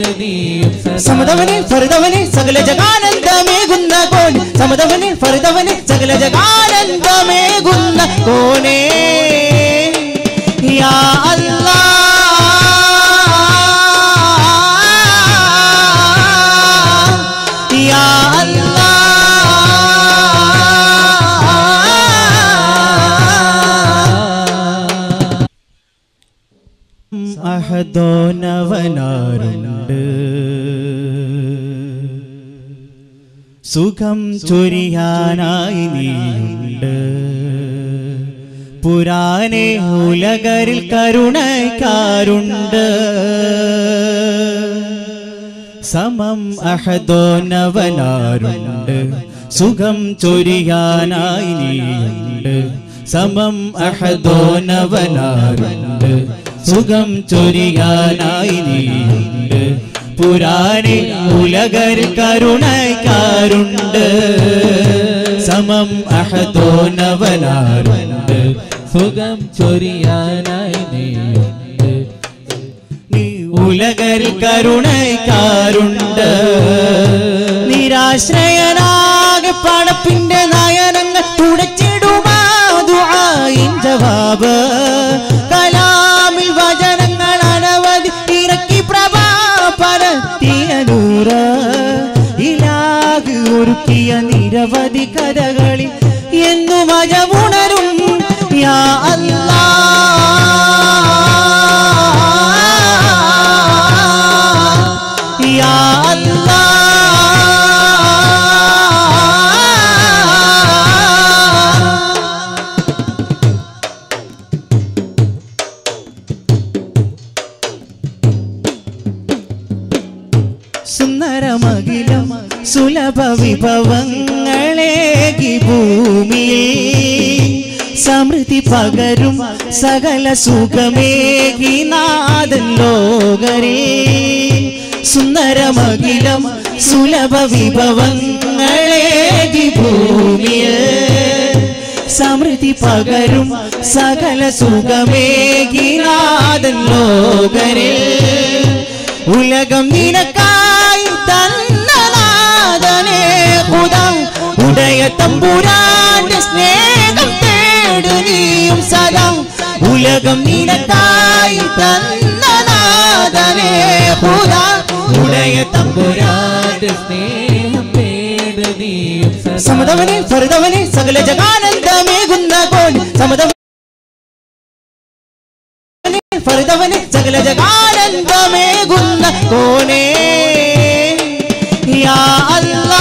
നീയും സദാ സമതവനെ ഫറുതവനെ സകല ജഗാനന്ദമേകുന്ന കോൻ സമതവനെ ഫറുതവനെ സകല ജഗാനന്ദമേകുന്ന കോനേ യാ അല്ലാ യാ അല്ലാ അഹദോനവനാരുണ്ട് സുഖം ചൊരിയാനായി നീയുണ്ട് പുരാനെ ഉലകരിൽ കരുണക്കാരുണ്ട് സമം അഹദോനവനാരുണ്ട് സുഖം ചൊരിയാനായി നീയുണ്ട് സമം അഹദോനവനാരുണ്ട് സുഖം ചൊരിയാനായി നീയുണ്ട് പുരാനെ ഉലകർ കരുണക്കാരുണ്ട് സമം അഹദോനവനാരുണ്ട് സുഖം ചൊരിയാനായി നീയുണ്ട് നീ ഉലകർ കരുണക്കാരുണ്ട് നിരാശ്രയനാകെ പടപ്പിന്റെ നയനങ്ങൾ തുടച്ചിടുമാ ദുആയിൻ ജവാബ് കലാമിൽ വചനങ്ങൾ അനവധി ഇറക്കി പ്രഭാ പരത്തിയ നൂറ് ഇലാഗ് ഒരുക്കിയ നിരവധി കഥകളിൽ എന്നു മജമുണരും യാ അല്ലാ യാ അല്ലാ സുന്ദരമകിലം സുലഭ വിഭവങ്ങളേകി ഭൂമിയിൽ സമൃദ്ധി പകരും സകല സുഖമേകി നാദൻ ലോകരേ സുന്ദരമകിലം സുലഭ വിഭവങ്ങളേകി ഭൂമിയിൽ സമൃദ്ധി പകരും സകല സുഖമേകി നാദൻ ലോകരേ ഉലകം നിനക്കായി തന്നനാഥനേ പുത ഉടയ തമ്പുരാന്റെ സ്നേഹം തേടു നീയും സദാ ഉലകം നിനക്കായി തന്നനാഥനേ പുത ഉടയ തമ്പുരാന്റെ പുരാന്റെ സ്നേഹം തേട് നീയും സദാ സമതവനെ ഫറുതവനെ സകല ജഗാനന്ദമേകുന്ന കോൻ സമതവനെ ഫറുതവനെ സകല ജഗാനന്ദമേകുന്ന കോനേ യാ അല്ലാ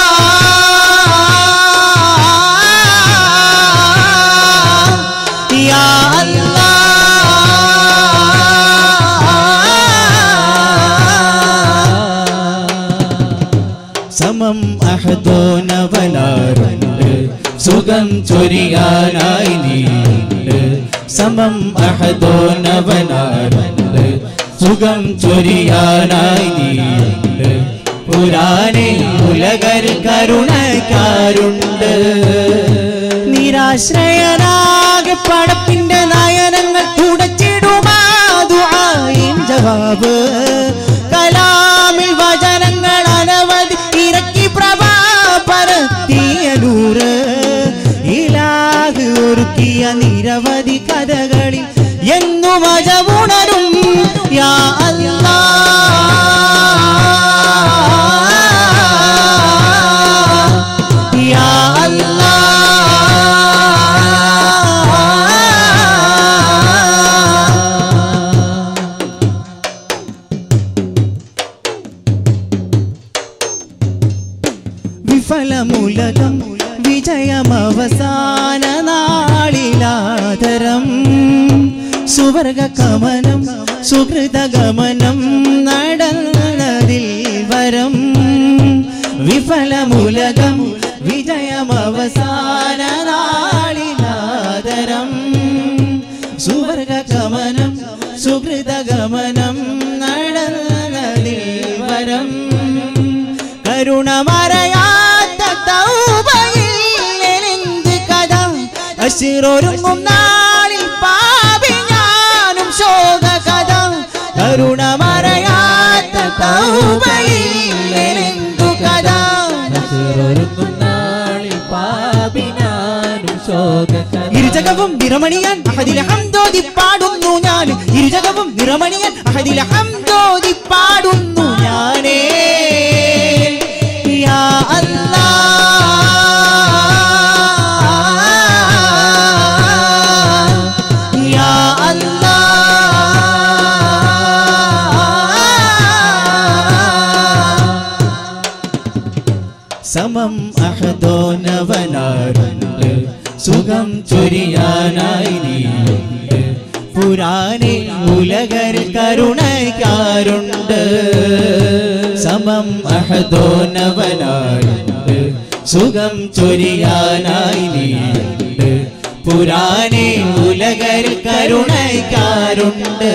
യാ അല്ലാ സമം അഹദോനവനാരുണ്ട് സുഖം ചൊരിയാനായി നീണ്ട് സമം അഹദോനവനാരുണ്ട് സുഖം ചൊരിയാനായി നീണ്ട് പുരാനെ ഉലകർ കരുണക്കാരുണ്ട് നിരാശ്രയനാകെ പടപ്പിന്റെ നയനങ്ങൾ തുടച്ചിടുമാ ദുആയിൻ ജവാബ് കലാമിൽ വചനങ്ങൾ അനവധി ഇറക്കി പ്രഭാ പരത്തിയ നൂറ് ഇലാഹ് ഒരുക്കിയ നിരവധി കഥകളിൽ എന്നു മജമുണരും യാ അല്ലാ യാ അല്ലാ വിഫലമുലകം വിജയമവസാന നാളിലാതരം സുവർഗ കമനം സുഹൃതഗമനം നടന്നതിൽ വരം വിഫലമുലകം വിജയമവസാന നാളിലാതരം സുവർഗ ഗമനം സുഹൃതഗമനം നടന്നതിൽ വരം കരുണമറയാത്ത തൗബയിൽ എന്ത് കഥ അശിറൊരുങ്ങും നാളിൽ പാപി ഞാനും ശോക കഥ കരുണമറയാത്ത തൗബയില്ലെന്തു കഥ നസിറൊരുങ്ങും നാളിൽ പാപിനാനും ശോകകഥ ഇരുജകവും നിറമണിയാൻ അഹദിലെ ഹംദോതി പാടുന്നു ഞാൻ ഇരുജകവും നിറമണിയാൻ അഹദിലെ ഹംദോതി പാടുന്നു ഞാനേ യാ അല്ലാഹ് യാ അല്ലാഹ് സമം അഹദോനവനാരുണ്ട് സുഖം ചൊരിയാനായി നീയുണ്ട് പുരാനെ ഉലകരിൽ കരുണയ്ക്കാരുണ്ട് സമം അഹദോനവനാരുണ്ട് സുഖം ചൊരിയാനായി നീയുണ്ട് പുരാനെ ഉലകരിൽ കരുണയ്ക്കാരുണ്ട്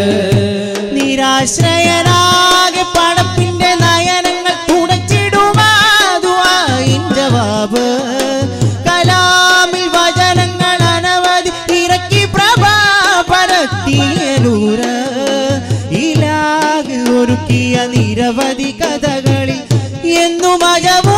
നിരാശ്രയനാകെ പടപ്പിന്റെ നയനങ്ങൾ തുടച്ചിടുമാതുവായിൻ ജവാബ് കലാമിൽ വചനങ്ങൾ അനവധി ഇറക്കി പ്രഭാ പരത്തിയലൂര് ഇലാഗ് ഒരുക്കിയ നിരവധി കഥകളിൽ എന്നും അജവും